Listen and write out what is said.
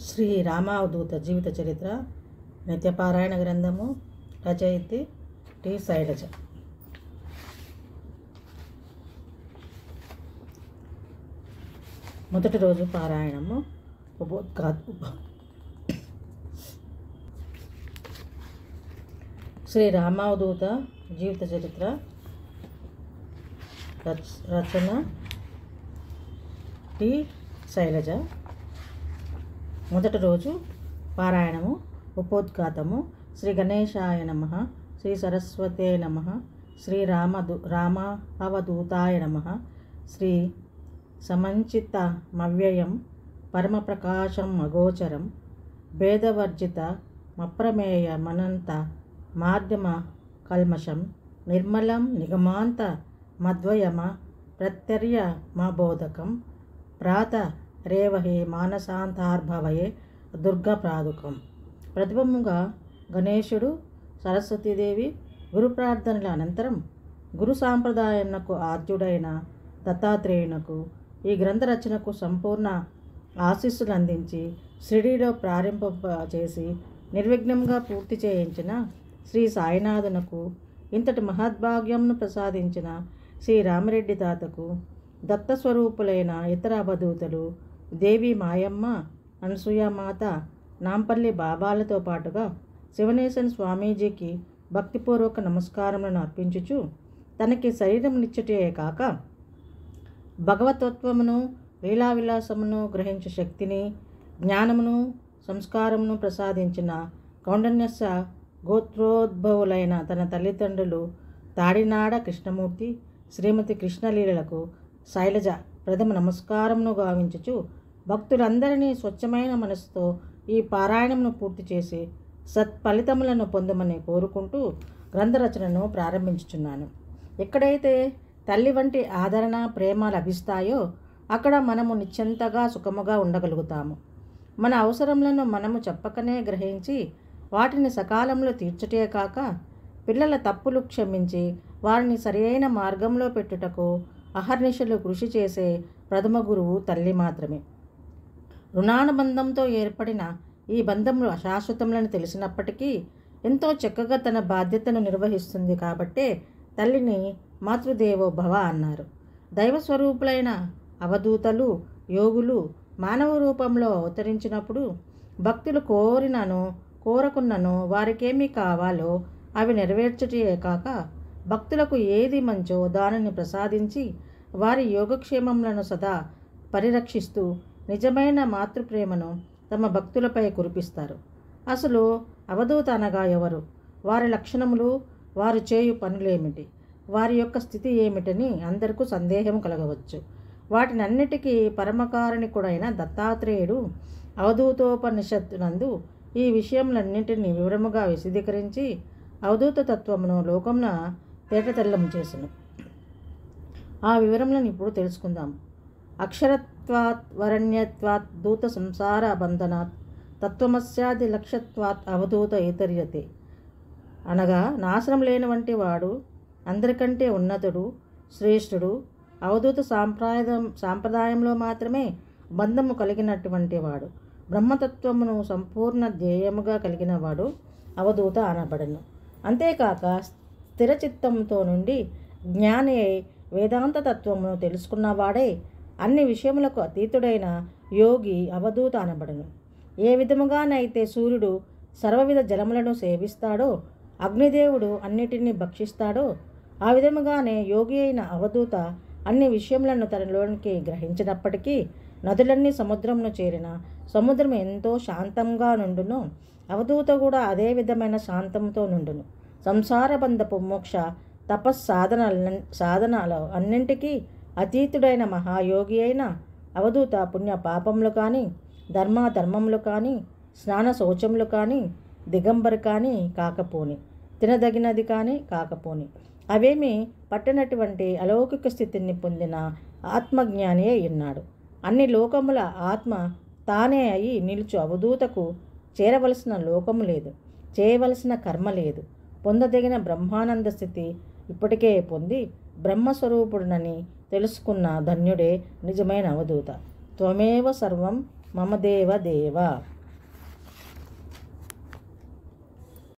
శ్రీ రామావధూత జీవిత చరిత్ర నిత్యపారాయణ గ్రంథము రచయితి టి శైలజ మొదటి రోజు పారాయణము ఉపోద్ఘా ఉప- శ్రీ రామావధూత జీవిత చరిత్ర రచ- రచన టి శైలజ మొదటి రోజు పారాయణము ఉపోద్ఘాతము శ్రీ గణేశాయ నమ శ్రీ సరస్వతే నమ శ్రీ రామదు రామ అవధూతాయ నమ శ్రీ సమంచిత మవ్యయం పరమప్రకాశం అగోచరం భేదవర్జిత మప్రమేయ మనంత మాధ్యమ కల్మషం నిర్మలం నిగమాంత మద్వయమ ప్రత్యర్య మా బోధకం ప్రాత రేవహే మానసాంతార్భవయే దుర్గప్రాదుకం ప్రతిబముగా గణేశుడు సరస్వతీదేవి గురు ప్రార్థనల అనంతరం గురు సాంప్రదాయమునకు ఆద్యుడైన దత్తాత్రేయునకు ఈ గ్రంథ రచనకు సంపూర్ణ ఆశీస్సులు అందించి షిరిడీలో ప్రారంభింప చేసి నిర్విఘ్నంగా పూర్తి చేయించిన శ్రీ సాయినాథునకు ఇంతటి మహద్భాగ్యంను ప్రసాదించిన శ్రీ రామిరెడ్డి తాతకు దత్తస్వరూపులైన ఇతర అవధూతలు దేవి మాయమ్మ అనసూయమాత నాంపల్లి బాబాలతో పాటుగా శివనేశన్ స్వామీజీకి భక్తిపూర్వక నమస్కారములను అర్పించుచు తనకి శరీరం నిచ్చటే కాక భగవతత్వమును లీలా విలాసమును గ్రహించే శక్తిని జ్ఞానమును సంస్కారమును ప్రసాదించిన కౌండన్యస గోత్రోద్భవులైన తన తల్లిదండ్రులు తాడినాడ కృష్ణమూర్తి శ్రీమతి కృష్ణలీలలకు శైలజ ప్రథమ నమస్కారమును గావించుచు భక్తులందరినీ స్వచ్ఛమైన మనసుతో ఈ పారాయణమును పూర్తి చేసి సత్ఫలితములను పొందమని కోరుకుంటూ గ్రంథరచనను ప్రారంభించుచున్నాను ఎక్కడైతే తల్లి వంటి ఆదరణ ప్రేమ లభిస్తాయో అక్కడ మనము నిశ్చింతగా సుఖముగా ఉండగలుగుతాము మన అవసరములను మనము చెప్పకనే గ్రహించి వాటిని సకాలంలో తీర్చుటే కాక పిల్లల తప్పులు క్షమించి వారిని సరియైన మార్గంలో పెట్టుటకు అహర్నిశలు కృషి చేసే ప్రథమ గురువు తల్లి మాత్రమే రుణానుబంధంతో ఏర్పడిన ఈ బంధములు అశాశ్వతములని తెలిసినప్పటికీ ఎంతో చక్కగా తన బాధ్యతను నిర్వహిస్తుంది కాబట్టే తల్లిని మాతృదేవో భవ అన్నారు దైవ స్వరూపులైన అవధూతలు యోగులు మానవ రూపంలో అవతరించినప్పుడు భక్తులు కోరినను కోరకున్నను వారికేమి కావాలో అవి నెరవేర్చుటే కాక భక్తులకు ఏది మంచో దానిని ప్రసాదించి వారి యోగక్షేమములను సదా పరిరక్షిస్తూ నిజమైన మాతృప్రేమను తమ భక్తులపై కురిపిస్తారు అసలు అవధూత అనగా ఎవరు వారి లక్షణములు వారు చేయు పనులేమిటి వారి యొక్క స్థితి ఏమిటని అందరికీ సందేహం కలగవచ్చు వాటినన్నిటికీ పరమకారణికుడైన దత్తాత్రేయుడు అవధూతోపనిషత్తునందు ఈ విషయములన్నింటినీ వివరముగా విశదీకరించి అవధూత తత్వమును లోకమున తేటతెల్లం చేసను ఆ వివరములను ఇప్పుడు తెలుసుకుందాం అక్షరత్వాత్ వరణ్యత్వాత్ దూత సంసార బంధనాత్ తత్వమస్యాది లక్ష్యత్వాత్ అవధూత ఏతర్యతే అనగా నాశనం లేని వంటి వాడు అందరికంటే ఉన్నతుడు శ్రేష్ఠుడు అవధూత సాంప్రదాయం సాంప్రదాయంలో మాత్రమే బంధము కలిగినటువంటి వాడు బ్రహ్మతత్వమును సంపూర్ణ ధ్యేయముగా కలిగిన వాడు అవధూత అనబడను అంతేకాక స్థిరచిత్తంతో నుండి జ్ఞాని అయి వేదాంత తత్వమును తెలుసుకున్నవాడే అన్ని విషయములకు అతీతుడైన యోగి అవధూత అనబడను ఏ విధముగానైతే సూర్యుడు సర్వవిధ జలములను సేవిస్తాడో అగ్నిదేవుడు అన్నిటినీ భక్షిస్తాడో ఆ విధముగానే యోగి అయిన అవధూత అన్ని విషయములను తనలోనికి గ్రహించినప్పటికీ నదులన్నీ సముద్రమును చేరిన సముద్రం ఎంతో శాంతంగా నుండును అవధూత కూడా అదే విధమైన శాంతంతో నుండును సంసార బంధపు మోక్ష తపస్సాధన సాధనాల అన్నింటికీ అతీతుడైన మహాయోగి అయిన అవధూత పుణ్య పాపములు కానీ ధర్మాధర్మములు కానీ స్నాన శౌచములు కానీ దిగంబరు కానీ కాకపోని తినదగినది కానీ కాకపోని అవేమి పట్టనటువంటి అలౌకిక స్థితిని పొందిన ఆత్మజ్ఞాని అయి ఉన్నాడు అన్ని లోకముల ఆత్మ తానే అయి నిలుచు అవధూతకు చేరవలసిన లోకము లేదు చేయవలసిన కర్మ లేదు పొందదగిన బ్రహ్మానంద స్థితి ఇప్పటికే పొంది బ్రహ్మస్వరూపుడునని తెలుసుకున్న ధన్యుడే నిజమైన అవధూత త్వమేవ సర్వం మమ దేవ దేవ